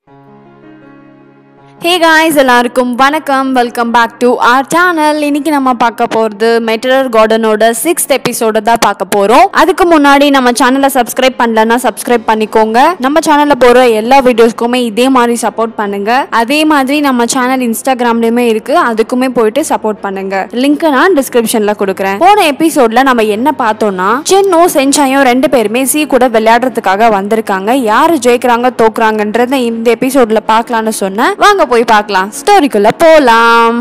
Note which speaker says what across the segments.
Speaker 1: ஹே guys எல்லாருக்கும் வணக்கம் welcome back to our channel இன்னைக்கு நம்ம பார்க்க போகிறது மெட்டரர் கார்டனோட சிக்ஸ்த் எபிசோட தான் பார்க்க போகிறோம் அதுக்கு முன்னாடி நம்ம சேனலை சப்ஸ்கிரைப் பண்ணலன்னா சப்ஸ்கிரைப் பண்ணிக்கோங்க நம்ம சேனலில் போகிற எல்லா வீடியோஸ்க்குமே இதே மாதிரி சப்போர்ட் பண்ணுங்க அதே மாதிரி நம்ம சேனல் இன்ஸ்டாகிராம்லேயுமே இருக்கு அதுக்குமே போயிட்டு சப்போர்ட் பண்ணுங்க லிங்க் நான் டிஸ்கிரிப்ஷனில் கொடுக்குறேன் போன எபிசோட்ல நம்ம என்ன பார்த்தோம்னா சென்னோ சென்சாயும் ரெண்டு பேருமே சி கூட விளையாடுறதுக்காக வந்திருக்காங்க யாரு ஜெயிக்கிறாங்க தோக்குறாங்கன்றத இந்த எபிசோட்ல பார்க்கலாம்னு சொன்னேன் வாங்க போய் பார்க்கலாம் ஸ்டோரிக்குள்ள போலாம்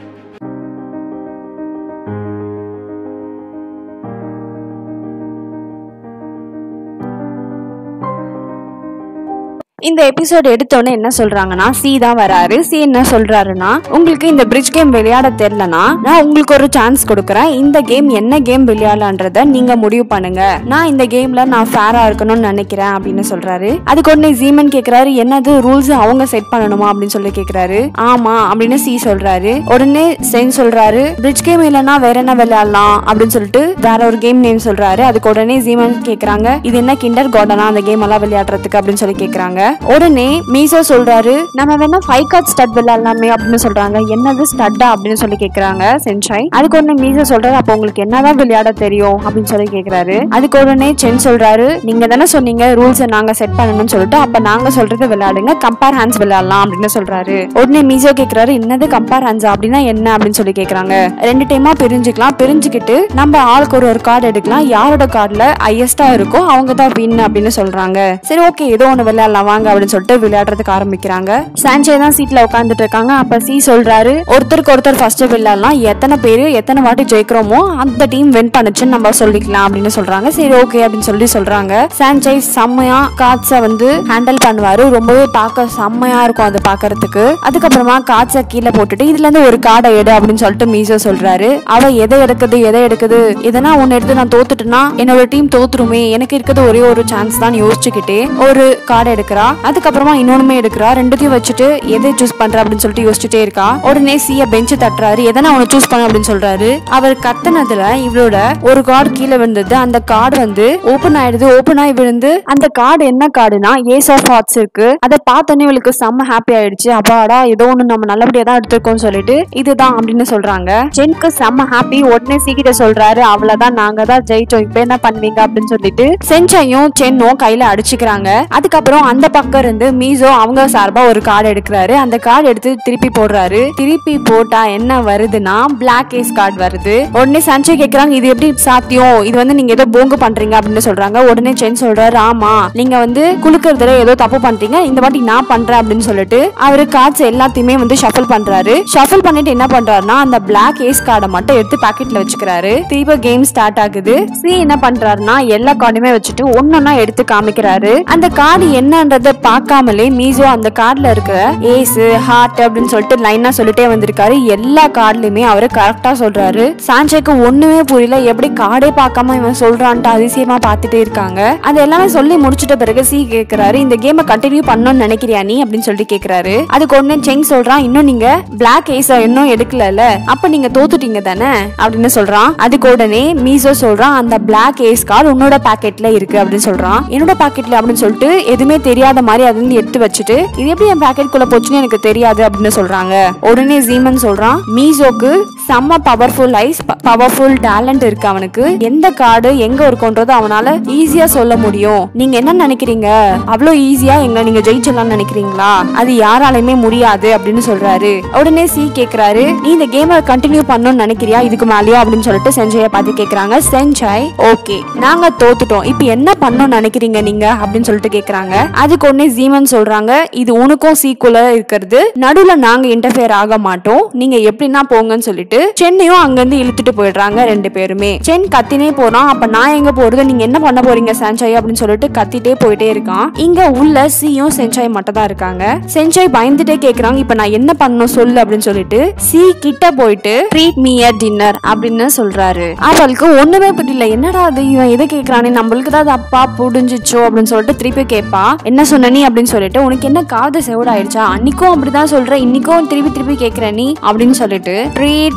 Speaker 1: இந்த எபிசோட் எடுத்தோன்னே என்ன சொல்றாங்கன்னா சி தான் வராரு சி என்ன சொல்றாருன்னா உங்களுக்கு இந்த பிரிட்ஜ் கேம் விளையாட தெரியலனா நான் உங்களுக்கு ஒரு சான்ஸ் கொடுக்குறேன் இந்த கேம் என்ன கேம் விளையாடலான்றத நீங்க முடிவு பண்ணுங்க நான் இந்த கேம்ல நான் ஃபேரா இருக்கணும்னு நினைக்கிறேன் அப்படின்னு சொல்றாரு அதுக்கு உடனே ஜீமன் கேக்குறாரு என்னது ரூல்ஸ் அவங்க செட் பண்ணணுமா அப்படின்னு சொல்லி கேக்குறாரு ஆமா அப்படின்னு சி சொல்றாரு உடனே சென் சொல்றாரு பிரிட்ஜ் கேம் இல்லைன்னா வேற என்ன விளையாடலாம் அப்படின்னு சொல்லிட்டு வேற ஒரு கேம் நேம் சொல்றாரு அதுக்கு உடனே ஜீமன் கேக்குறாங்க இது என்ன கிண்டர் கார்டனா அந்த கேம் எல்லாம் விளையாடுறதுக்கு அப்படின்னு சொல்லி கேக்குறாங்க உடனே மீசோ சொல்றாரு நம்ம வேணா ஃபைவ் கார்ட் ஸ்டட் விளையாடலாமே அப்படின்னு சொல்றாங்க என்னது ஸ்டட்டா அப்படின்னு சொல்லி கேக்குறாங்க சென்சாய் அதுக்கு உடனே மீசோ சொல்றாரு அப்போ உங்களுக்கு என்னதான் விளையாட தெரியும் அப்படின்னு சொல்லி கேக்குறாரு அதுக்கு உடனே சென் சொல்றாரு நீங்க தானே சொன்னீங்க ரூல்ஸ் நாங்க செட் பண்ணணும்னு சொல்லிட்டு அப்ப நாங்க சொல்றது விளையாடுங்க கம்பேர் ஹேண்ட்ஸ் விளையாடலாம் அப்படின்னு சொல்றாரு உடனே மீசோ கேக்குறாரு என்னது கம்பேர் ஹேண்ட்ஸ் அப்படின்னா என்ன அப்படின்னு சொல்லி கேக்குறாங்க ரெண்டு டைமா பிரிஞ்சுக்கலாம் பிரிஞ்சுக்கிட்டு நம்ம ஆளுக்கு ஒரு ஒரு கார்டு எடுக்கலாம் யாரோட கார்டுல ஹையஸ்டா இருக்கோ அவங்க தான் வின் அப்படின்னு சொல்றாங்க சரி ஓகே ஏதோ ஒண்ணு விளையாடலாம் வாங்க அப்படின்னு சொல்லிட்டு விளையாடுறதுக்கு ஆரம்பிக்கிறாங்க சான்சே தான் சீட்ல உட்காந்துட்டு இருக்காங்க அப்ப சி சொல்றாரு ஒருத்தருக்கு ஒருத்தர் ஃபர்ஸ்ட் விளையாடலாம் எத்தனை பேரு எத்தனை வாட்டி ஜெயிக்கிறோமோ அந்த டீம் வின் பண்ணுச்சுன்னு நம்ம சொல்லிக்கலாம் அப்படின்னு சொல்றாங்க சரி ஓகே அப்படின்னு சொல்லி சொல்றாங்க சான்சை செம்மையா காட்ஸை வந்து ஹேண்டில் பண்ணுவாரு ரொம்பவே பார்க்க செம்மையா இருக்கும் அது பார்க்கறதுக்கு அதுக்கப்புறமா காட்ஸை கீழே போட்டுட்டு இதுல இருந்து ஒரு கார்டை எடு அப்படின்னு சொல்லிட்டு மீசோ சொல்றாரு அவ எதை எடுக்குது எதை எடுக்குது எதனா ஒன்னு எடுத்து நான் தோத்துட்டேன்னா என்னோட டீம் தோத்துருமே எனக்கு இருக்கிறது ஒரே ஒரு சான்ஸ் தான் யோசிச்சுக்கிட்டே ஒரு கார்டு எடுக்கிறா அதுக்கப்புறமா இன்னொன்னுமே எடுக்கிறா ரெண்டுத்தையும் வச்சுட்டு எதை சூஸ் பண்ற அப்படின்னு சொல்லிட்டு யோசிச்சுட்டே இருக்கா உடனே சிய பெஞ்சு தட்டுறாரு எதனா அவனை சூஸ் பண்ண அப்படின்னு சொல்றாரு அவர் கத்தனதுல இவரோட ஒரு கார்டு கீழே விழுந்தது அந்த கார்டு வந்து ஓபன் ஆயிடுது ஓபன் ஆகி விழுந்து அந்த கார்டு என்ன கார்டுனா ஏஸ் ஆஃப் ஹார்ட்ஸ் இருக்கு அதை பார்த்தோன்னே இவளுக்கு செம்ம ஹாப்பி ஆயிடுச்சு அப்பாடா ஏதோ ஒண்ணு நம்ம நல்லபடியா தான் எடுத்திருக்கோம்னு சொல்லிட்டு இதுதான் அப்படின்னு சொல்றாங்க ஜென்க்கு செம்ம ஹாப்பி உடனே சீக்கிரம் சொல்றாரு அவ்வளவுதான் நாங்க தான் ஜெயிச்சோம் இப்ப என்ன பண்ணுவீங்க அப்படின்னு சொல்லிட்டு சென்சையும் சென்னும் கையில அடிச்சுக்கிறாங்க அதுக்கப்புறம் அந்த பக்கம் இருந்து மீசோ அவங்க சார்பா ஒரு கார்டு எடுக்கிறாரு அந்த கார்டு எடுத்து திருப்பி போடுறாரு திருப்பி போட்டா என்ன வருதுன்னா பிளாக் ஏஸ் கார்டு வருது உடனே சஞ்சய் கேக்குறாங்க இது எப்படி சாத்தியம் இது வந்து நீங்க ஏதோ போங்கு பண்றீங்க அப்படின்னு சொல்றாங்க உடனே சென் சொல்றாரு ஆமா நீங்க வந்து குலுக்கறதுல ஏதோ தப்பு பண்றீங்க இந்த வாட்டி நான் பண்றேன் அப்படின்னு சொல்லிட்டு அவரு கார்ட்ஸ் எல்லாத்தையுமே வந்து ஷஃபிள் பண்றாரு ஷஃபிள் பண்ணிட்டு என்ன பண்றாருன்னா அந்த பிளாக் ஏஸ் கார்டை மட்டும் எடுத்து பாக்கெட்ல வச்சுக்கிறாரு திரும்ப கேம் ஸ்டார்ட் ஆகுது சி என்ன பண்றாருன்னா எல்லா கார்டுமே வச்சுட்டு ஒன்னொன்னா எடுத்து காமிக்கிறாரு அந்த கார்டு என்னன்றத பார்க்காமலே மீசோ அந்த கார்டுல இருக்கிற ஏஸ் ஹார்ட் அப்படின்னு சொல்லிட்டு லைனா சொல்லிட்டே வந்திருக்காரு எல்லா கார்டுலயுமே அவரு கரெக்டா சொல்றாரு சான்சேக்கு ஒண்ணுமே புரியல எப்படி கார்டே பார்க்காம இவன் சொல்றான்ட்டு அதிசயமா பார்த்துட்டே இருக்காங்க அது எல்லாமே சொல்லி முடிச்சிட்ட பிறகு சி கேக்குறாரு இந்த கேமை கண்டினியூ பண்ணணும்னு நினைக்கிறியா நீ அப்படின்னு சொல்லிட்டு கேக்குறாரு அதுக்கு ஒண்ணு செங் சொல்றான் இன்னும் நீங்க பிளாக் ஏஸ இன்னும் எடுக்கலல அப்ப நீங்க தோத்துட்டீங்க தானே அப்படின்னு சொல்றான் அதுக்கு உடனே மீசோ சொல்றான் அந்த பிளாக் ஏஸ் கார்டு உன்னோட பாக்கெட்ல இருக்கு அப்படின்னு சொல்றான் என்னோட பாக்கெட்ல அப்படின்னு சொல்லிட்டு எதுவுமே தெரியாத மாதிரி அது வந்து எடுத்து வச்சுட்டு இது எப்படி என் பாக்கெட் குள்ள போச்சுன்னு எனக்கு தெரியாது அப்படின்னு சொல்றாங்க உடனே ஜீமன் சொல்றான் மீசோக்கு செம்ம பவர்ஃபுல் ஐஸ் பவர்ஃபுல் டேலண்ட் இருக்கு அவனுக்கு எந்த கார்டு எங்க இருக்கும்ன்றது அவனால ஈஸியா சொல்ல முடியும் நீங்க என்ன நினைக்கிறீங்க அவ்வளோ ஈஸியா எங்க நீங்க ஜெயிச்சிடலாம்னு நினைக்கிறீங்களா அது யாராலையுமே முடியாது அப்படின்னு சொல்றாரு உடனே சி கேக்குறாரு நீ இந்த கேமை கண்டினியூ பண்ணணும்னு நினைக்கிறியா இதுக்கு மேலேயோ அப்படின்னு சொல்லிட்டு செஞ்சைய பார்த்து கேக்குறாங்க செஞ்சாய் ஓகே நாங்க தோத்துட்டோம் இப்போ என்ன பண்ணணும்னு நினைக்கிறீங்க நீங்க அப்படின்னு சொல்லிட்டு கேக்குறாங்க அதுக்கு உடனே ஜீமன் சொல்றாங்க இது உனக்கும் சீக்குல இருக்கிறது நடுவுல நாங்க இன்டர்ஃபியர் ஆக மாட்டோம் நீங்க எப்படின்னா போங்கன்னு சொல்லிட்டு சென்னையும் அங்கிருந்து இழுத்துட்டு போயிடுறாங்க ரெண்டு பேருமே சென் கத்தினே போறான் அப்ப நான் எங்க போறது நீங்க என்ன பண்ண போறீங்க சென்சாய் அப்படின்னு சொல்லிட்டு கத்திட்டே போயிட்டே இருக்கான் இங்க உள்ள சியும் சென்சாய் மட்டும் தான் இருக்காங்க சென்சாய் பயந்துட்டே கேக்குறாங்க இப்ப நான் என்ன பண்ணணும் சொல்லு அப்படின்னு சொல்லிட்டு சி கிட்ட போயிட்டு ட்ரீட் மீ அட் டின்னர் அப்படின்னு சொல்றாரு அவளுக்கு ஒண்ணுமே புரியல என்னடா அது இவன் எதை கேக்குறானே நம்மளுக்கு தான் அது அப்பா புடிஞ்சிச்சோ அப்படின்னு சொல்லிட்டு திருப்பி கேட்பா என்ன சொன்ன நீ அப்படின்னு சொல்லிட்டு உனக்கு என்ன காது செவிடாயிருச்சா அன்னைக்கும் அப்படிதான் சொல்ற இன்னைக்கும் திருப்பி திருப்பி கேக்குற நீ அப்படின்னு சொல்லிட்டு ட்ரீட்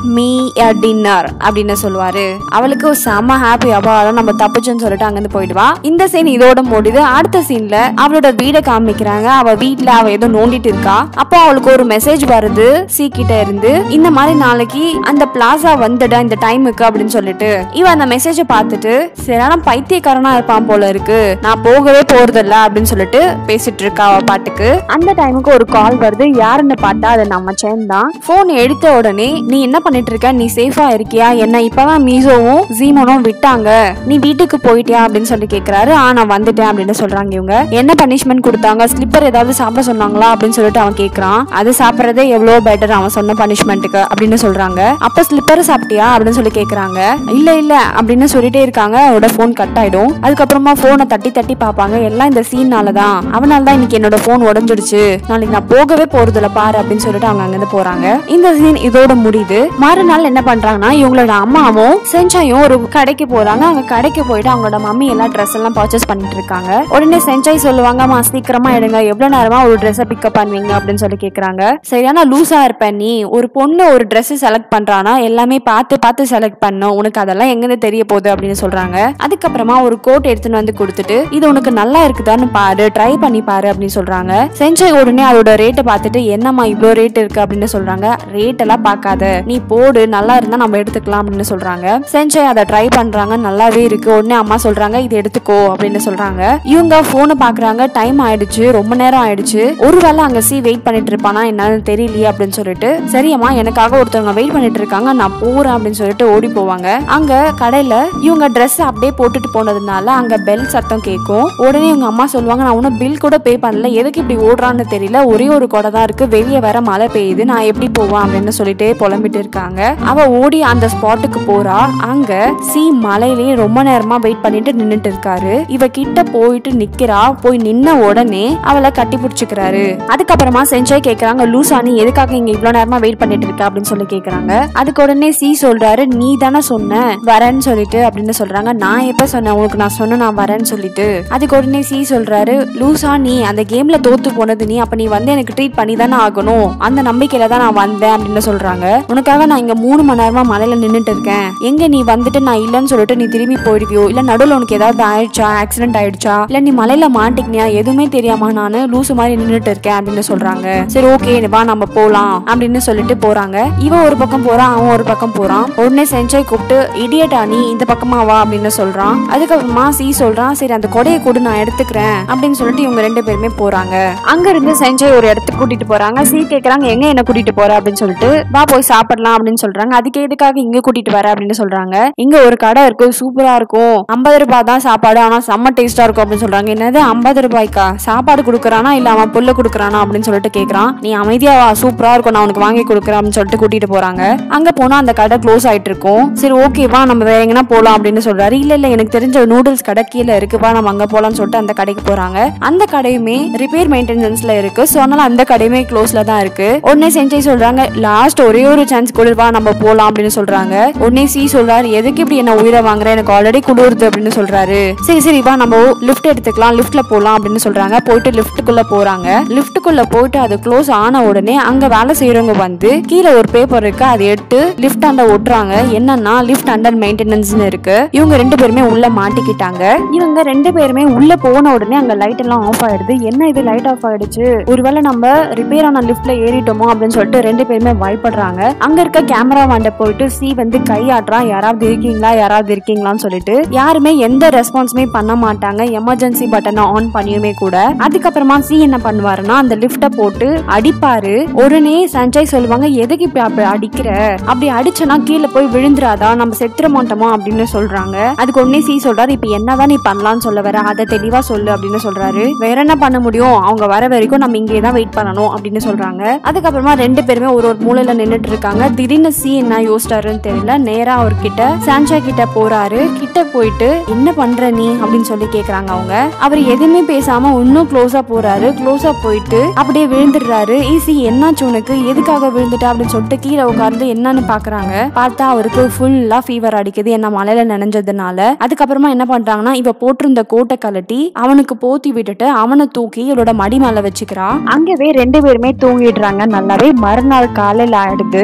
Speaker 1: மீ a டின்னர் அப்படின்னு சொல்லுவாரு அவளுக்கு செம்ம ஹாப்பி அப்பா அதான் நம்ம தப்பிச்சோன்னு சொல்லிட்டு அங்கிருந்து போயிடுவா இந்த சீன் இதோட முடியுது அடுத்த சீன்ல அவளோட வீடை காமிக்கிறாங்க அவ வீட்ல அவ ஏதோ நோண்டிட்டு இருக்கா அப்போ அவளுக்கு ஒரு மெசேஜ் வருது சி கிட்ட இருந்து இந்த மாதிரி நாளைக்கு அந்த பிளாசா வந்துடா இந்த டைமுக்கு அப்படின்னு சொல்லிட்டு இவ அந்த மெசேஜ பார்த்துட்டு சரியான பைத்தியக்காரனா இருப்பான் போல இருக்கு நான் போகவே போறதில்ல அப்படின்னு சொல்லிட்டு பேசிட்டு இருக்கா அவ பாட்டுக்கு அந்த டைமுக்கு ஒரு கால் வருது யாருன்னு பார்த்தா அது நம்ம சேன் தான் போன் எடுத்த உடனே நீ என்ன பண்ணிட்டு இருக்க நீ சேஃபா இருக்கியா என்ன இப்பதான் மீசோவும் ஜீமோனும் விட்டாங்க நீ வீட்டுக்கு போயிட்டியா அப்படின்னு சொல்லி கேக்குறாரு ஆ நான் வந்துட்டேன் அப்படின்னு சொல்றாங்க இவங்க என்ன பனிஷ்மெண்ட் கொடுத்தாங்க ஸ்லிப்பர் ஏதாவது சாப்பிட சொன்னாங்களா அப்படின்னு சொல்லிட்டு அவன் கேக்குறான் அது சாப்பிடுறதே எவ்வளவு பெட்டர் அவன் சொன்ன பனிஷ்மெண்ட்டுக்கு அப்படின்னு சொல்றாங்க அப்ப ஸ்லிப்பர் சாப்பிட்டியா அப்படின்னு சொல்லி கேக்குறாங்க இல்ல இல்ல அப்படின்னு சொல்லிட்டே இருக்காங்க அவரோட போன் கட் ஆயிடும் அதுக்கப்புறமா போனை தட்டி தட்டி பார்ப்பாங்க எல்லாம் இந்த சீன்னால தான் அவனால தான் இன்னைக்கு என்னோட போன் உடஞ்சிடுச்சு நாளைக்கு நான் போகவே போறதில்ல பாரு அப்படின்னு சொல்லிட்டு அவங்க அங்கிருந்து போறாங்க இந்த சீன் இதோட முடியுது மறுநாள் என்ன பண்றாங்கன்னா இவங்களோட அம்மாவும் செஞ்சாயும் ஒரு கடைக்கு போறாங்க அவங்க கடைக்கு போயிட்டு அவங்களோட மம்மி எல்லாம் ட்ரெஸ் எல்லாம் பர்ச்சேஸ் பண்ணிட்டு இருக்காங்க உடனே செஞ்சாய் சொல்லுவாங்க அம்மா சீக்கிரமா எடுங்க எவ்வளவு நேரமா ஒரு ட்ரெஸ்ஸை பிக்கப் பண்ணுவீங்க அப்படின்னு சொல்லி கேக்குறாங்க சரியான லூசா இருப்ப நீ ஒரு பொண்ணு ஒரு ட்ரெஸ் செலக்ட் பண்றானா எல்லாமே பார்த்து பார்த்து செலக்ட் பண்ணும் உனக்கு அதெல்லாம் எங்கிருந்து தெரிய போகுது அப்படின்னு சொல்றாங்க அதுக்கப்புறமா ஒரு கோட் எடுத்துன்னு வந்து கொடுத்துட்டு இது உனக்கு நல்லா இருக்குதான்னு பாரு ட்ரை பண்ணி பாரு அப்படின்னு சொல்றாங்க செஞ்சாய் உடனே அதோட ரேட்டை பார்த்துட்டு என்னம்மா இவ்வளோ ரேட் இருக்கு அப்படின்னு சொல்றாங்க ரேட் எல்லாம் பார்க்காத நீ போடு நல்லா இருந்தா நம்ம எடுத்துக்கலாம் அப்படின்னு சொல்றாங்க செஞ்சாய் அதை ட்ரை பண்றாங்க நல்லாவே இருக்கு உடனே அம்மா சொல்றாங்க இது எடுத்துக்கோ அப்படின்னு சொல்றாங்க இவங்க போனை பாக்குறாங்க டைம் ஆயிடுச்சு ரொம்ப நேரம் ஆயிடுச்சு ஒருவேளை அங்க சி வெயிட் பண்ணிட்டு இருப்பானா என்னன்னு தெரியலையே அப்படின்னு சொல்லிட்டு சரியம்மா எனக்காக ஒருத்தவங்க வெயிட் பண்ணிட்டு இருக்காங்க நான் போறேன் அப்படின்னு சொல்லிட்டு ஓடி போவாங்க அங்க கடையில இவங்க Dress அப்படியே போட்டுட்டு போனதுனால அங்க பெல் சத்தம் கேட்கும் உடனே இவங்க அம்மா சொல்லுவாங்க நான் ஒன்னும் பில் கூட பே பண்ணல எதுக்கு இப்படி ஓடுறான்னு தெரியல ஒரே ஒரு கொடை தான் இருக்கு வெளியே வர மழை பெய்யுது நான் எப்படி போவேன் அப்படின்னு சொல்லிட்டே புலம்பிட்டு இருக்காங்க அவ ஓடி அந்த ஸ்பாட்டுக்கு போறா அங்க சி மலையிலேயே ரொம்ப நேரமா வெயிட் பண்ணிட்டு நின்னுட்டு இருக்காரு இவ கிட்ட போயிட்டு நிக்கிறா போய் நின்ன உடனே அவளை கட்டி பிடிச்சிக்கிறாரு அதுக்கப்புறமா செஞ்சாய் கேக்குறாங்க லூசா நீ எதுக்காக இங்க இவ்வளவு நேரமா வெயிட் பண்ணிட்டு இருக்க அப்படின்னு சொல்லி கேக்குறாங்க அதுக்கு உடனே சி சொல்றாரு நீ தானே சொன்ன வரேன்னு சொல்லிட்டு அப்படின்னு சொல்றாங்க நான் எப்ப சொன்னேன் உனக்கு நான் சொன்ன நான் வரேன்னு சொல்லிட்டு அதுக்கு உடனே சி சொல்றாரு லூசா நீ அந்த கேம்ல தோத்து போனது நீ அப்ப நீ வந்து எனக்கு ட்ரீட் பண்ணி தானே ஆகணும் அந்த நம்பிக்கையில தான் நான் வந்தேன் அப்படின்னு சொல்றாங்க உனக்காக நான் இங்க மூணு மணி நேரமா மலையில நின்னுட்டு இருக்கேன் எங்க நீ வந்துட்டு நான் இல்லைன்னு சொல்லிட்டு நீ திரும்பி போயிடுவியோ இல்ல நடுவில் உனக்கு ஏதாவது ஆயிடுச்சா ஆக்சிடென்ட் ஆயிடுச்சா இல்ல நீ மலையில மாட்டிக்கினியா எதுவுமே தெரியாம நானு லூசு மாதிரி நின்னுட்டு இருக்கேன் அப்படின்னு சொல்றாங்க சரி ஓகே வா நம்ம போலாம் அப்படின்னு சொல்லிட்டு போறாங்க இவன் ஒரு பக்கம் போறான் அவன் ஒரு பக்கம் போறான் உடனே செஞ்சாய் கூப்பிட்டு இடியட்டா நீ இந்த பக்கமா வா அப்படின்னு சொல்றான் அதுக்கப்புறமா சி சொல்றான் சரி அந்த கொடையை கூட நான் எடுத்துக்கிறேன் அப்படின்னு சொல்லிட்டு இவங்க ரெண்டு பேருமே போறாங்க அங்க இருந்து செஞ்சாய் ஒரு இடத்துக்கு கூட்டிட்டு போறாங்க சி கேக்குறாங்க எங்க என்ன கூட்டிட்டு போற அப்படின்னு சொல்லிட்டு வா போய் சாப்பிடலாம் அப்படின்னு சொல்றாங்க அதுக்கு எதுக்காக இங்க கூட்டிட்டு வர அப்படின்னு சொல்றாங்க இங்க ஒரு கடை இருக்கு சூப்பரா இருக்கும் ஐம்பது ரூபாய் தான் சாப்பாடு ஆனா செம்ம டேஸ்டா இருக்கும் அப்படின்னு சொல்றாங்க என்னது ஐம்பது ரூபாய்க்கா சாப்பாடு கொடுக்குறானா இல்ல அவன் புல்ல கொடுக்குறானா அப்படின்னு சொல்லிட்டு கேக்குறான் நீ அமைதியா வா சூப்பரா இருக்கும் நான் உனக்கு வாங்கி கொடுக்குறேன் அப்படின்னு சொல்லிட்டு கூட்டிட்டு போறாங்க அங்க போனா அந்த கடை க்ளோஸ் ஆயிட்டு இருக்கும் சரி ஓகேவா நம்ம வேற எங்கன்னா போலாம் அப்படின்னு சொல்றாரு இல்ல இல்ல எனக்கு தெரிஞ்ச நூடுல்ஸ் கடை கீழே இருக்குவா நம்ம அங்க போலாம்னு சொல்லிட்டு அந்த கடைக்கு போறாங்க அந்த கடையுமே ரிப்பேர் மெயின்டெனன்ஸ்ல இருக்கு சோ அதனால அந்த கடையுமே க்ளோஸ்ல தான் இருக்கு உடனே செஞ்சை சொல்றாங்க லாஸ்ட் ஒரே ஒரு சான்ஸ் கொடுவா நம்ம போலாம் அப்படின்னு சொல்றாங்க உடனே சி சொல்றாரு எதுக்கு இப்படி என்ன உயிரை வாங்குற எனக்கு ஆல்ரெடி குளிருது அப்படின்னு சொல்றாரு சரி சரி வா நம்ம லிஃப்ட் எடுத்துக்கலாம் லிஃப்ட்ல போலாம் அப்படின்னு சொல்றாங்க போயிட்டு லிஃப்ட்டுக்குள்ள போறாங்க லிஃப்ட்டுக்குள்ள போயிட்டு அது க்ளோஸ் ஆன உடனே அங்க வேலை செய்யறவங்க வந்து கீழே ஒரு பேப்பர் இருக்கு அதை எடுத்து லிஃப்ட் அண்ட ஒட்டுறாங்க என்னன்னா லிஃப்ட் அண்டர் மெயின்டெனன்ஸ்னு இருக்கு இவங்க ரெண்டு பேருமே உள்ள மாட்டிக்கிட்டாங்க இவங்க ரெண்டு பேருமே உள்ள போன உடனே அங்க லைட் எல்லாம் ஆஃப் ஆயிடுது என்ன இது லைட் ஆஃப் ஆயிடுச்சு ஒருவேளை நம்ம ரிப்பேர் ஆன லிஃப்ட்ல ஏறிட்டோமோ அப்படின்னு சொல்லிட்டு ரெண்டு பேருமே பயப்படுறாங்க அங்க இருக்க கேமரா வாண்ட போயிட்டு சி வந்து கையாட்டுறான் யாராவது இருக்கீங்களா யாராவது இருக்கீங்களான்னு சொல்லிட்டு யாருமே எந்த ரெஸ்பான்ஸுமே பண்ண மாட்டாங்க எமர்ஜென்சி பட்டனை ஆன் பண்ணியுமே கூட அதுக்கப்புறமா சி என்ன பண்ணுவாருன்னா அந்த லிஃப்ட போட்டு அடிப்பாரு உடனே சஞ்சய் சொல்லுவாங்க எதுக்கு இப்படி அப்படி அடிக்கிற அப்படி அடிச்சனா கீழே போய் விழுந்துராதா நம்ம செத்துற மாட்டோமா அப்படின்னு சொல்றாங்க அதுக்கு உடனே சி சொல்றாரு இப்ப என்னதான் நீ பண்ணலாம்னு சொல்ல வர அதை தெளிவா சொல்லு அப்படின்னு சொல்றாரு வேற என்ன பண்ண முடியும் அவங்க வர வரைக்கும் நம்ம இங்கே தான் வெயிட் பண்ணணும் அப்படின்னு சொல்றாங்க அதுக்கப்புறமா ரெண்டு பேருமே ஒரு ஒரு மூலையில நின்னுட்டு இருக்காங்க திடீர்னு சி என்ன யோசிச்சாருன்னு தெரியல நேரா அவர்கிட்ட சாஞ்சா கிட்ட போறாரு கிட்ட போயிட்டு என்ன பண்ற நீ அப்படின்னு சொல்லி கேக்குறாங்க அவங்க அவர் எதுவுமே பேசாம இன்னும் க்ளோஸா போறாரு க்ளோஸா போயிட்டு அப்படியே விழுந்துடுறாரு ஈஸி என்னாச்சு உனக்கு எதுக்காக விழுந்துட்ட அப்படின்னு சொல்லிட்டு கீழே உட்கார்ந்து என்னன்னு பாக்குறாங்க பார்த்தா அவருக்கு ஃபுல்லா ஃபீவர் அடிக்குது என்ன மலையில நனைஞ்சதுனால அதுக்கப்புறமா என்ன பண்றாங்கன்னா இவ போட்டிருந்த கோட்டை கழட்டி அவனுக்கு போத்தி விட்டுட்டு அவனை தூக்கி இவளோட மடி மேல வச்சுக்கிறா அங்கவே ரெண்டு பேருமே தூங்கிடுறாங்க நல்லாவே மறுநாள் காலையில ஆயிடுது சி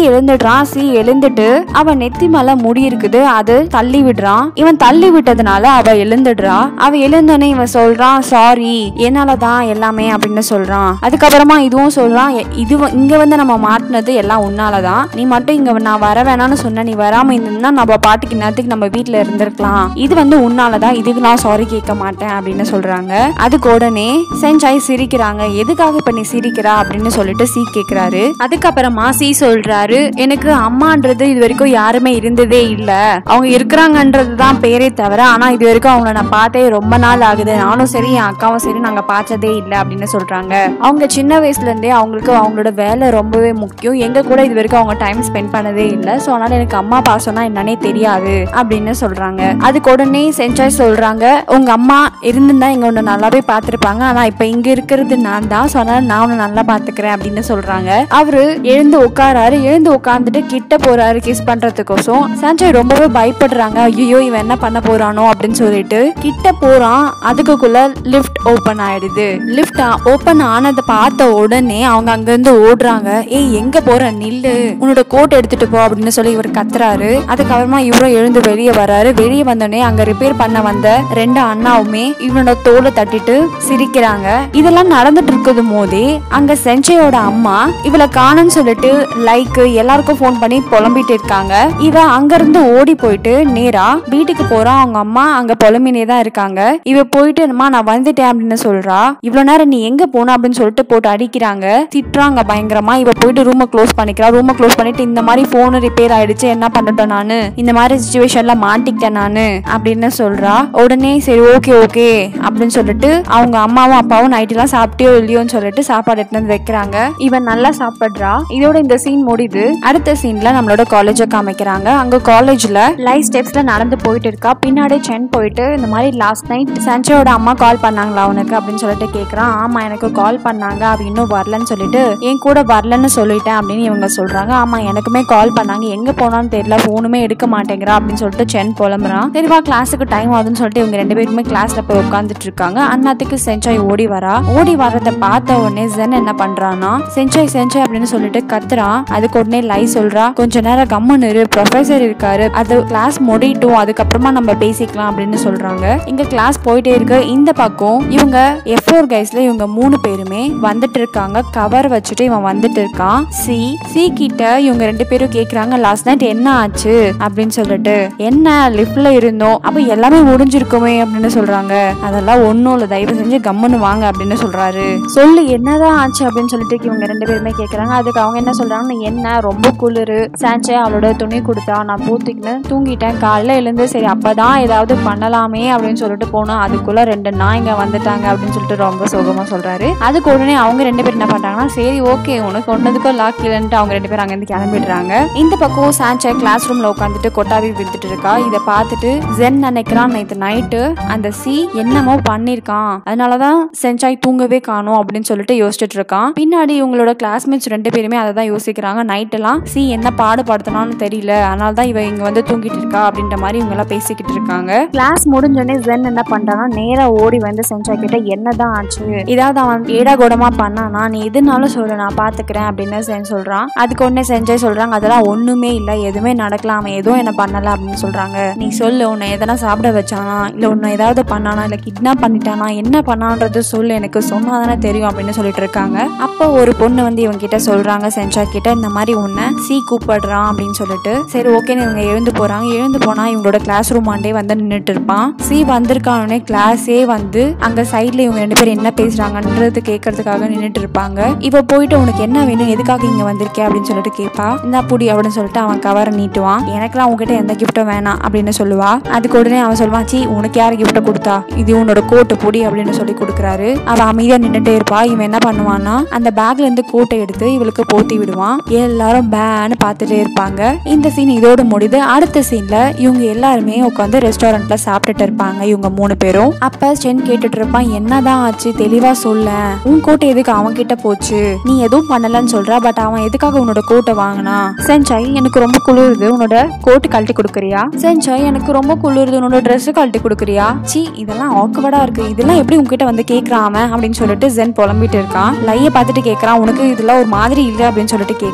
Speaker 1: எழுந்துடுறான் சி எழுந்துட்டு அவன் நெத்தி மேல முடி இருக்குது அது தள்ளி விடுறான் இவன் தள்ளி விட்டதுனால அவ எழுந்துடுறா அவ எழுந்தோடனே இவன் சொல்றான் சாரி என்னாலதான் எல்லாமே அப்படின்னு சொல்றான் அதுக்கப்புறமா இதுவும் சொல்றான் "எ- இது வ- இங்க வந்து நம்ம மாட்டினது எல்லாம் உன்னாலதான் நீ மட்டும் இங்க நான் வர வேணாம்னு சொன்ன நீ வராம இருந்தா நம்ம பாட்டுக்கு நேரத்துக்கு நம்ம வீட்ல இருந்திருக்கலாம் இது வந்து உன்னாலதான் இதுக்கு நான் சாரி கேட்க மாட்டேன் அப்படின்னு சொல்றாங்க அதுக்கு உடனே செஞ்சாய் சிரிக்கிறாங்க எதுக்காக இப்ப நீ சிரிக்கிறா அப்படின்னு சொல்லிட்டு சி கேக்குறாரு அதுக்கப்புறமா சி சொல்றாரு எனக்கு அம்மான்றது இது வரைக்கும் யாருமே இருந்ததே இல்ல அவங்க இருக்கிறாங்கன்றது தான் பேரே தவிர ஆனா இது வரைக்கும் அவங்கள நான் பார்த்தே ரொம்ப நாள் ஆகுது நானும் சரி என் அக்காவும் சரி நாங்க பார்த்ததே இல்ல அப்படின்னு சொல்றாங்க அவங்க சின்ன வயசுல இருந்தே அவங்களுக்கு அவங்களோட வேலை ரொம்பவே முக்கியம் எங்க கூட இது வரைக்கும் அவங்க டைம் ஸ்பெண்ட் பண்ணதே இல்ல சோ அதனால எனக்கு அம்மா பாசம்னா என்னன்னே தெரியாது அப்படின்னு சொல்றாங்க அதுக்கு உடனே சென்சாய் சொல்றாங்க உங்க அம்மா இருந்திருந்தா இங்க உன்னை நல்லாவே பார்த்திருப்பாங்க ஆனா இப்ப இங்க இருக்கிறது நான் தான் சோ அதனால நான் உன்னை நல்லா பாத்துக்கிறேன் அப்படின்னு சொல்றாங்க அவரு எழுந்து உட்காராரு எழுந்து உட்கார்ந்துட்டு கிட்ட போறாரு கிஸ் பண்றதுக்கோசம் சஞ்சய் ரொம்பவே பயப்படுறாங்க ஐயோ இவன் என்ன பண்ண போறானோ அப்படின்னு சொல்லிட்டு கிட்ட போறான் அதுக்குள்ள லிஃப்ட் ஓபன் ஆயிடுது லிஃப்ட் ஓபன் ஆனதை பார்த்த உடனே அவங்க அங்க இருந்து ஓடுறாங்க ஏய் எங்க போற நில்லு உன்னோட கோட் எடுத்துட்டு போ அப்படின்னு சொல்லி இவர் கத்துறாரு அதுக்கப்புறமா இவரும் எழுந்து வெளியே வராரு வெளியே வந்தோடனே அங்க ரிப்பேர் பண்ண வந்த ரெண்டு அண்ணாவுமே இவனோட தோலை தட்டிட்டு சிரிக்கிறாங்க இதெல்லாம் நடந்துட்டு இருக்குது போதே அங்க செஞ்சையோட அம்மா இவளை காணும்னு சொல்லிட்டு லைக் எல்லாருக்கும் ஃபோன் பண்ணி புலம்பிட்டு இருக்காங்க இவ அங்க இருந்து ஓடி போயிட்டு நேரா வீட்டுக்கு போறான் அவங்க அம்மா அங்க புலம்பினே தான் இருக்காங்க இவ போயிட்டு அம்மா நான் வந்துட்டேன் அப்படின்னு சொல்றா இவ்வளவு நேரம் நீ எங்க போன அப்படின்னு சொல்லிட்டு போட்டு அடிக்கிறாங்க திட்டுறாங்க பயங்கரமா இவ போயிட்டு ரூமை க்ளோஸ் பண்ணிக்கிறா ரூமை க்ளோஸ் பண்ணிட்டு இந்த மாதிரி போன் ரிப்பேர் ஆயிடுச்சு என்ன பண்ணட்டும் நானு இந்த மாதிரி சுச்சுவேஷன்ல மாட்டிக்கிட்டேன் நானு அப்படின்னு சொல்றா உடனே சரி ஓகே ஓகே அப்படின்னு சொல்லிட்டு அவங்க அம்மாவும் அப்பாவும் நைட் எல்லாம் சாப்பிட்டே இல்லையோன்னு சொல்லிட்டு சாப்பாடு எடுத்து வந்து வைக்கிறாங்க இவன் நல்லா சாப்பிடுறா இதோட இந்த சீன் முடியுது அடுத்த சீன்ல நம்மளோட காலேஜ காமிக்கிறாங்க அங்க காலேஜ்ல லைவ் ஸ்டெப்ஸ்ல நடந்து போயிட்டு இருக்கா பின்னாடி சென் போயிட்டு இந்த மாதிரி லாஸ்ட் நைட் சஞ்சயோட அம்மா கால் பண்ணாங்களா அவனுக்கு அப்படின்னு சொல்லிட்டு கேக்குறான் ஆமா எனக்கு கால் பண்ணாங்க அவ இன்னும் வரலன்னு சொல்லிட்டு என் கூட வரலன்னு சொல்லிட்டேன் அப்படின்னு இவங்க சொல்றாங்க ஆமா எனக்குமே கால் பண்ணாங்க எங்க போனான்னு தெரியல போனுமே எடுக்க மாட்டேங்கிறா அப்படின்னு சொல்லிட்டு சென் புலம்புறான் சரிவா கிளாஸுக்கு டைம் ஆகுதுன்னு சொல்லிட்டு இவங்க ரெண்டு பேருமே கிளாஸ்ல போய் உட்காந்துட்டு இருக்காங்க அண்ணாத்துக்கு செஞ்சாய் ஓடி வரா ஓடி வர்றத பார்த்த உடனே ஜென் என்ன பண்றான்னா செஞ்சாய் செஞ்சாய் அப்படின்னு சொல்லிட்டு கத்துறான் அதுக்கு உடனே லை சொல்றா கொஞ்ச நேரம் கம்முன்னு இரு ப்ரொஃபசர் இருக்காரு அது கிளாஸ் முடியட்டும் அதுக்கப்புறமா நம்ம பேசிக்கலாம் அப்படின்னு சொல்றாங்க இங்க கிளாஸ் போயிட்டே இருக்கு இந்த பக்கம் இவங்க எஃப் ஃபோர் கைஸ்ல இவங்க மூணு பேருமே வந்துட்டு இருக்காங்க கவர் வச்சுட்டு இவன் வந்துட்டு இருக்கான் சி சி கிட்ட இவங்க ரெண்டு பேரும் கேக்குறாங்க லாஸ்ட் நைட் என்ன ஆச்சு அப்படின்னு சொல்லிட்டு என்ன லிஃப்ட்ல இருந்தோம் அப்ப எல்லாமே முடிஞ்சிருக்குமே அப்படின்னு சொல்றாங்க அதெல்லாம் ஒண்ணும் இல்ல தயவு செஞ்சு கம்முன்னு வாங்க அப்படின்னு சொல்றாரு சொல்லு என்னதான் ஆச்சு அப்படின்னு சொல்லிட்டு இவங்க ரெண்டு பேருமே கேக்குறாங்க அதுக்கு அவங்க என்ன சொல்றாங்கன்னா என்ன ரொம்ப குளிரு சான்சே அவளோட துணி கொடுத்தா நான் பூத்திக்கின்னு தூங்கிட்டேன் காலைல எழுந்து சரி அப்பதான் ஏதாவது பண்ணலாமே அப்படின்னு சொல்லிட்டு போனோம் அதுக்குள்ள ரெண்டு நாய்ங்க வந்துட்டாங்க அப்படின்னு சொல்லிட்டு ரொம்ப சோகமா சொல்றாரு அதுக்கு உடனே அவங்க ரெண்டு பேரும் என்ன பண்றாங்கன்னா சரி ஓகே உனக்கு ஒன்னதுக்கும் லாக் இல்லைன்ட்டு அவங்க ரெண்டு பேரும் அங்கிருந்து கிளம்பிடுறாங்க இந்த பக்கம் சான்சே கிளாஸ் ரூம்ல உட்காந்துட்டு கொட்டாவி வித்துட்டு இருக்கா இதை பார்த்துட்டு ஜென் நினைக்கிறான் நேற்று நைட்டு அந்த சி என்னமோ பண்ணிருக்கான் அதனாலதான் செஞ்சாய் தூங்கவே காணோம் அப்படின்னு சொல்லிட்டு யோசிச்சுட்டு இருக்கான் பின்னாடி இவங்களோட கிளாஸ்மேட்ஸ் ரெண்டு பேருமே அதை தான் யோசிக்கிறாங்க நைட் எல்லாம் சி என்ன பாடுபடுத்தணும்னு தெரியல அதனால தான் இவ இங்க வந்து தூங்கிட்டு இருக்கா அப்படின்ற மாதிரி இவங்க எல்லாம் பேசிக்கிட்டு இருக்காங்க கிளாஸ் முடிஞ்சோடனே ஜென் என்ன பண்றான்னா நேரா ஓடி வந்து செஞ்சாய் கிட்ட என்னதான் ஆச்சு ஏதாவது அவன் ஏடா கூடமா பண்ணானா நீ எதுனாலும் சொல்லு நான் பாத்துக்கிறேன் அப்படின்னு சென் சொல்றான் அதுக்கு உடனே செஞ்சாய் சொல்றாங்க அதெல்லாம் ஒண்ணுமே இல்ல எதுவுமே நடக்கலாம் அவன் எதுவும் என்ன பண்ணல அப்படின்னு சொல்றாங்க நீ சொல்லு உன்னை எதனா சாப்பிட வச்சானா இல்ல உன்னை ஏதாவது பண்ணானா இல்ல கிட்னாப் பண்ணிட்டானா என்ன பண்ணான்றது சொல்லு எனக்கு சொன்னாதானே தெரியும் அப்படின்னு சொல்லிட்டு இருக்காங்க அப்போ ஒரு பொண்ணு வந்து இவங்க கிட்ட சொல்றாங்க சென்சா கிட்ட இந்த மாதிரி உன்னை சி கூப்பிடுறான் அப்படின்னு சொல்லிட்டு சரி ஓகேன்னு இவங்க எழுந்து போறாங்க எழுந்து போனா இவங்களோட கிளாஸ் ரூம் ஆண்டே வந்து நின்னுட்டு இருப்பான் சி வந்திருக்கானே கிளாஸே வந்து அங்க சைட்ல இவங்க ரெண்டு பேரும் என்ன பேசுறாங்கன்றது கேட்கறதுக்காக நின்னுட்டு இருப்பாங்க இவ போயிட்டு உனக்கு என்ன வேணும் எதுக்காக இங்க வந்திருக்கே அப்படின்னு சொல்லிட்டு கேட்பா இந்த புடி அப்படின்னு சொல்லிட்டு அவன் கவரை நீட்டுவான் எனக்கெல்லாம் உங்ககிட்ட எந்த கிஃப்ட்டும் வேணாம் அப்படின்னு சொல்லுவா அதுக்கு உடனே அவன் சொல்லுவான் சி உனக்கு யார் கிஃப்ட்டை கொடுத்தா இது உன்னோட கோட்டு பொடி அப்படின்னு சொல்லி கொடுக்குறாரு அவ அமைதியா நின்னுட்டே இருப்பா இவன் என்ன பண்ணுவான்னா அந்த பேக்ல இருந்து கோட்டை எடுத்து இவளுக்கு போத்தி விடுவான் எல்லாரும் பேன்னு பார்த்துட்டே இருப்பாங்க இந்த சீன் இதோட முடியுது அடுத்த சீன்ல இவங்க எல்லாருமே உட்காந்து ரெஸ்டாரண்ட்ல சாப்பிட்டுட்டு இருப்பாங்க இவங்க மூணு பேரும் அப்ப சென் கேட்டுட்டு இருப்பான் என்னதான் ஆச்சு தெளிவா சொல்ல உன் கோட்டை எதுக்கு அவன் கிட்ட போச்சு நீ எதுவும் பண்ணலன்னு சொல்ற பட் அவன் எதுக்காக உன்னோட கோட்டை வாங்கினா செஞ்சாய் எனக்கு ரொம்ப குளிருது உன்னோட கோட்டு கழட்டி கொடுக்குறியா செஞ்சாய் எனக்கு ரொம்ப குளிருது உன்னோட Dress கழட்டி கொடுக்குறியா சி இதெல்லாம் ஆக்குவடா இருக்கு இதெல்லாம் எப்படி உன்கிட்ட வந்து கேக்குறான் அவன் அப்படின்னு சொல்லிட்டு ஜென் புலம்பிட்டு இருக்கான் லைய பார்த்துட்டு கேக்குறான் உனக்கு இதெல்லாம் ஒரு மாதிரி இல்ல அப்படின்னு சொல்லிட்டு கேக்குறான்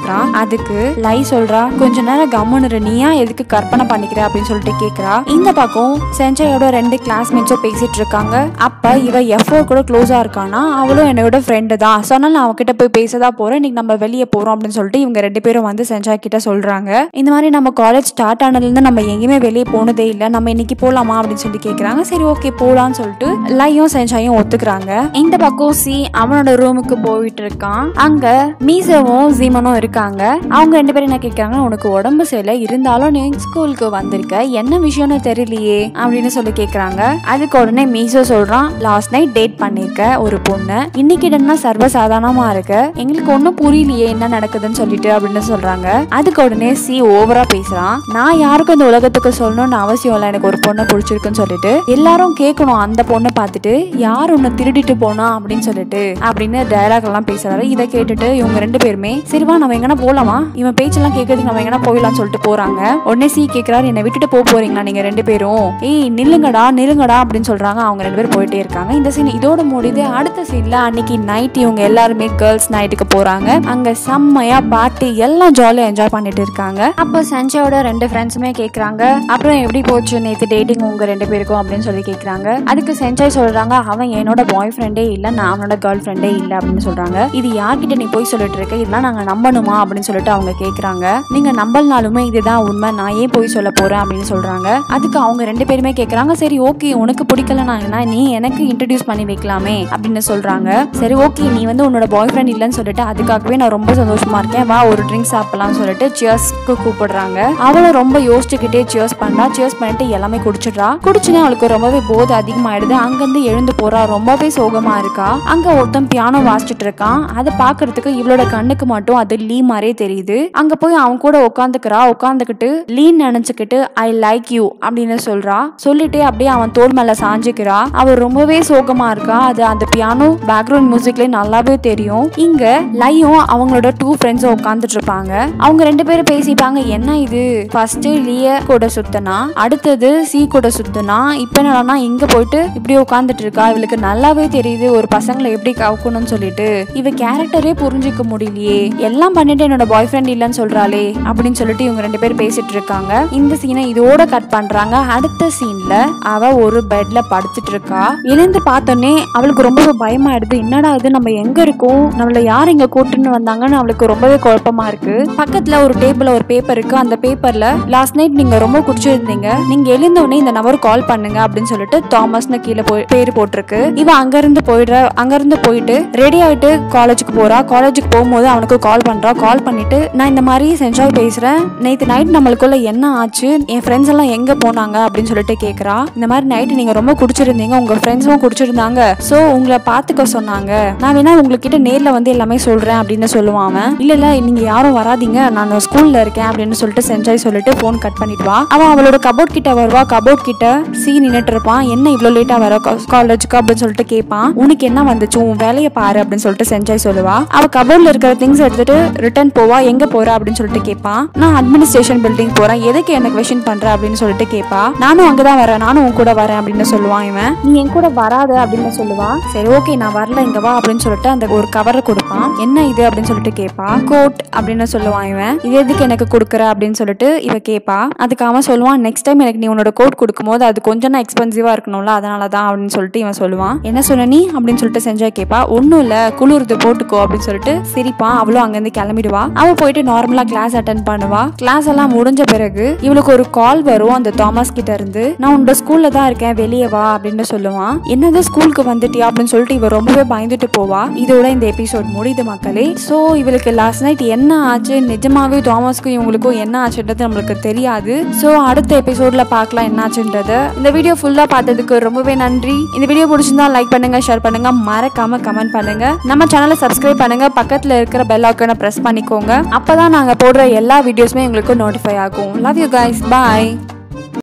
Speaker 1: அதுக்கு லை சொல்றா கொஞ்ச நேரம் கம்முன்னு இரு, நீயா எதுக்கு கற்பனை பண்ணிக்கிற அப்படின்னு சொல்லிட்டு கேக்குறா இந்த பக்கம் செஞ்சையோட ரெண்டு கிளாஸ்மேட்ஸும் பேசிட்டு இருக்காங்க அப்ப இவ எஃப்ஓ கூட க்ளோஸா இருக்கானா அவளும் என்னோட ஃப்ரெண்டு தான் சொன்னால் நான் அவகிட்ட போய் பேசதா போறேன் இன்னைக்கு நம்ம வெளியே போறோம் அப்படின்னு சொல்லிட்டு இவங்க ரெண்டு பேரும் வந்து செஞ்சா கிட்ட சொல்றாங்க இந்த மாதிரி நம்ம காலேஜ் ஸ்டார்ட் ஆனதுலேருந்து நம்ம எங்கேயுமே வெளியே போனதே இல்லை நம்ம இன்னைக்கு போலாமா அப்படின்னு சொல்லி கேக்குறாங்க சரி ஓகே போலாம்னு சொல்லிட்டு லையும் செஞ்சாயும் ஒத்துக்கிறாங்க இந்த பக்கம் சி அவனோட ரூமுக்கு போயிட்டு இருக்கான் அங்க மீசவும் ஜீமனும் இருக்காங்க அவங்க ரெண்டு பேரும் என்ன கேட்கறாங்க உனக்கு உடம்பு சரியில்லை இருந்தாலும் நீ ஸ்கூலுக்கு வந்திருக்க என்ன விஷயம்னு தெரியலையே அப்படின்னு சொல்லி கேக்குறாங்க அதுக்கு உடனே மீசோ சொல்றான் லாஸ்ட் நைட் டேட் பண்ணிருக்க ஒரு பொண்ணு இன்னைக்கு என்ன சர்வசாதாரணமா இருக்கு எங்களுக்கு ஒன்றும் புரியலையே என்ன நடக்குதுன்னு சொல்லிட்டு அப்படின்னு சொல்றாங்க அதுக்கு உடனே சி ஓவரா பேசுறான் நான் யாருக்கும் இந்த உலகத்துக்கு சொல்லணும்னு அவசியம் இல்லை எனக்கு ஒரு பொண்ணை பிடிச்சிருக்குன்னு சொல்லிட்டு எல்லாரும் கேட்கணும் அந்த பொண்ணை பார்த்துட்டு யார் உன்னை திருடிட்டு போனா அப்படின்னு சொல்லிட்டு அப்படின்னு டயலாக் எல்லாம் பேசுறாரு இதை கேட்டுட்டு இவங்க ரெண்டு பேருமே சரிவா நம்ம எங்கன்னா போலாமா இவன் பேச்செல்லாம் கேட்கறதுக்கு நம்ம எங்கன்னா போயிடலாம்னு சொல்லிட்டு போறாங்க உடனே சி கேக்குறாரு என்னை விட்டுட்டு போக போறீங்களா நீங்க ரெண்டு பேரும் ஏய் நில்லுங்கடா நில்லுங்கடா அப்படின்னு சொல்றாங்க அவங்க ரெண்டு பேரும் போயிட்டே இருக்காங்க இந்த சீன் இதோட முடியுது அடுத்த சீன்ல அன்னைக்கு நைட் இவங்க எல்லாருமே கேர்ள்ஸ் நைட்டுக்கு போறாங்க அங்க செம்மையா பார்ட்டி எல்லாம் ஜாலியா என்ஜாய் பண்ணிட்டு இருக்காங்க அப்போ சஞ்சயோட ரெண்டு ஃப்ரெண்ட்ஸுமே கேக்குறாங்க அப்புறம் எப்படி போச்சு நேத்து டேட்டிங் உங்க ரெண்டு பேருக்கும் அப்படின்னு சொல்லி கேக்குறாங்க அதுக்கு செஞ்சய் சொல்றாங்க அவன் என்னோட பாய் ஃப்ரெண்டே இல்ல நான் அவனோட கேர்ள் ஃப்ரெண்டே இல்ல அப்படின்னு சொல்றாங்க இது யார்கிட்ட நீ போய் சொல்லிட்டு இருக்க இதெல்லாம் நாங்க நம்பணுமா அப்படின்னு சொல்லிட்டு அவங்க கேக்குறாங்க நீங்க நம்பலனாலுமே இதுதான் உண்மை நான் ஏன் போய் சொல்ல போறேன் அப்படின்னு சொல்றாங்க அதுக்கு அவங்க ரெண்டு பேருமே கேக்குறாங்க சரி ஓகே உனக்கு பிடிக்கலனா என்ன நீ எனக்கு இன்ட்ரடியூஸ் பண்ணி வைக்கலாமே அப்படின்னு சொல்றாங்க சரி ஓகே நீ வந்து உன்னோட பாய் ஃப்ரெண்ட் இல்லைன்னு சொல்லிட்டு அதுக்காகவே நான் ரொம்ப சந்தோஷமா இருக்கேன் வா ஒரு ட்ரிங்க் சாப்பிடலாம்னு சொல்லிட்டு சியர்ஸ்க்கு கூப்பிடுறாங்க அவளும் ரொம்ப யோசிச்சுக்கிட்டே சியர்ஸ் பண்றா சியர்ஸ் பண்ணிட்டு எல்லாமே குடிச்சிடுறா குடிச்சுனே அவளுக்கு ரொம்பவே போதை அதிகமாயிடுது அங்கிருந்து எழுந்து போறா ரொம்பவே சோகமா இருக்கா அங்க ஒருத்தன் பியானோ வாசிச்சுட்டு இருக்கான் அதை பாக்குறதுக்கு இவளோட கண்ணுக்கு மட்டும் அது லீ மாதிரியே தெரியுது அங்க போய் அவன் கூட உட்காந்துக்கிறா உட்காந்துக்கிட்டு லீ நினைச்சுக்கிட்டு ஐ லைக் யூ அப்படின்னு சொல்றா சொல்லிட்டு அப்படியே அவன் தோல் மேல சாஞ்சுக்கிறா அவ ரொம்பவே சோகமா இருக்கா அது அந்த பியானோ பேக்ரவுண்ட் மியூசிக்ல நல்லாவே தெரியும் இங்க லையும் அவங்களோட டூ ஃப்ரெண்ட்ஸும் உட்காந்துட்டு இருப்பாங்க அவங்க ரெண்டு பேரும் பேசிப்பாங்க என்ன இது ஃபர்ஸ்ட் லிய கூட சுத்தனா அடுத்தது சி கூட சுத்தனா இப்ப என்னன்னா இங்க போயிட்டு இப்படி உட்காந்துட்டு இருக்கா இவளுக்கு நல்லாவே தெரியுது ஒரு பசங்களை எப்படி கவுக்கணும்னு சொல்லிட்டு இவ கேரக்டரே புரிஞ்சுக்க முடியலையே எல்லாம் பண்ணிட்டு என்னோட பாய் ஃப்ரெண்ட் இல்லைன்னு சொல்றாளே அப்படின்னு சொல்லிட்டு இவங்க ரெண்டு பேரும் பேசிட்டு இருக்காங்க இந்த சீனை இதோட கட் பண்றாங்க அடுத்த சீன்ல அவ ஒரு பெட்ல படுத்துட்டு இருக்கா எழுந்து பார்த்தோன்னே அவளுக்கு ரொம்ப பயமாயிடுது என்னடா இது நம்ம எங்க இருக்கோம் நம்மள யார் இங்க கூட்டுன்னு வந்தாங்கன்னு அவளுக்கு ரொம்பவே குழப்பமா இருக்கு பக்கத்துல ஒரு டேபிள்ல ஒரு பேப்பர் இருக்கு அந்த பேப்பர்ல லாஸ்ட் நைட் நீங்க ரொம்ப குடிச்சிருந்தீங்க நீங்க எழுந்த உடனே இந்த நம்பர் கால் பண்ணுங்க அப்படின்னு சொல்லிட்டு தாமஸ்னு கீழே போய் பேர் போட்டிருக்கு இவ அங்க இருந்து போயிடுற அங்க இருந்து போயிட்டு ரெடி ஆயிட்டு காலேஜுக்கு போறா காலேஜுக்கு போகும்போது அவனுக்கு கால் பண்றா கால் பண்ணிட்டு நான் இந்த மாதிரி சென்ஜாய் பேசுறேன் நேத்து நைட் நம்மளுக்குள்ள என்ன ஆச்சு என் ஃப்ரெண்ட்ஸ் எல்லாம் எங்க போனாங்க அப்படின்னு சொல்லிட்டு கேக்குறா இந்த மாதிரி நைட் நீங்க ரொம்ப குடிச்சிருந்தீங்க உங்க ஃப்ரெண்ட்ஸும் குடிச்சிருந்தாங்க சோ உங்களை பாத்துக்க சொன்னாங்க நான் வேணா உங்ககிட்ட நேர்ல வந்து எல்லாமே சொல்றேன் அப்படின்னு சொல்லுவான் அவன் இல்ல இல்ல நீங்க யாரும் வராதீங்க நான் ஸ்கூல்ல இருக்கேன் அப்படின்னு சொல்லிட்டு சென்ஜாய் சொல்லிட்டு போன் கட் பண்ணிடுவா அவன் அவளோட கபோர்ட் கிட்ட வருவா கபோர்ட் கிட்ட சி நின்னுட்டு இருப்பான் என்ன இவ்வளவு லேட்டா வர காலேஜுக்கு அப்படின்னு சொல்லிட்டு கேட்பான் உனக்கு என்ன வந்துச்சு உன் வேலையை பாரு அப்படின்னு சொல்லிட்டு சென்ஜாய் சொல்லுவா அவ கபோர்ட்ல இருக்கிற திங்ஸ் எடுத்துட்டு ரிட்டர்ன் போவா எங்க போற அப்படின்னு சொல்லிட்டு கேட்பான் நான் அட்மினிஸ்ட்ரேஷன் பில்டிங் போறேன் எதுக்கு எனக்கு கொஷின் பண்ற அப்படின்னு சொல்லிட்டு கேட்பா நானும் அங்கதான் வரேன் நானும் உன் கூட வரேன் அப்படின்னு சொல்லுவான் இவன் நீ என் கூட வராத அப்படின்னு சொல்லுவா சரி ஓகே நான் வரல இங்க வா அப்படின்னு சொல்லிட்டு அந்த ஒரு கவரை கொடுப்பான் என்ன இது அப்படின்னு சொல்லிட்டு கேட்பா கோட் அப்படின்னு சொல்லுவான் இவன் இது எதுக்கு எனக்கு கொடுக்குற அப்படின்னு சொல்லிட்டு இவ கேட்பா அதுக்கு அவன் சொல்லுவான் நெக்ஸ்ட் டைம் எனக்கு நீ உன்னோட கோட் கொடுக்கும்போது அது கொஞ்சம் தான் எக்ஸ்பென்சிவா இருக்கணும்ல அதனால தான் அப்படின்னு சொல்லிட்டு இவன் சொல்லுவான் என்ன சொன்ன நீ அப்படின்னு சொல்லிட்டு செஞ்சாய் கேட்பா ஒன்றும் இல்ல குளிர்து போட்டுக்கோ அப்படின்னு சொல்லிட்டு சிரிப்பான் அவளும் அங்கேருந்து கிளம்பிடுவா அவ போயிட்டு நார்மலா கிளாஸ் அட்டன் பண்ணுவா கிளாஸ் எல்லாம் முடிஞ்ச பிறகு இவளுக்கு ஒரு கால் வரும் அந்த தாமஸ் கிட்ட இருந்து நான் உன்னோட ஸ்கூல்ல தான் இருக்கேன் வெளியே வா அப்படின்னு சொல்லுவான் என்னது ஸ்கூலுக்கு வந்துட்டியா அப்படின்னு சொல்லிட்டு இவ ரொம்பவே பயந்துட்டு போவா இதோட இந்த எபிசோட் முடியுது மக்களே சோ இவளுக்கு லாஸ்ட் நைட் என்ன ஆச்சு நிஜமாவே தாமஸ்க்கும் இவங்களுக்கும் என்ன ஆச்சுன்றது நம்மளுக்கு தெரியாது சோ அடுத்த எபிசோட்ல பார்க்கலாம் என்ன ஆச்சுன்றது இந்த வீடியோ ஃபுல்லா பார்த்ததுக்கு ரொம்பவே நன்றி இந்த வீடியோ பிடிச்சிருந்தா லைக் பண்ணுங்க ஷேர் பண்ணுங்க மறக்காம கமெண்ட் பண்ணுங்க நம்ம சேனலை சப்ஸ்கிரைப் பண்ணுங்க பக்கத்துல இருக்கிற பெல் ஐக்கானை பிரஸ் பண்ணிக்கோங்க அப்பதான் நாங்க போடுற எல்லா வீடியோஸுமே உங்களுக்கு நோட்டிஃபை ஆகும் லவ் யூ கைஸ் பாய்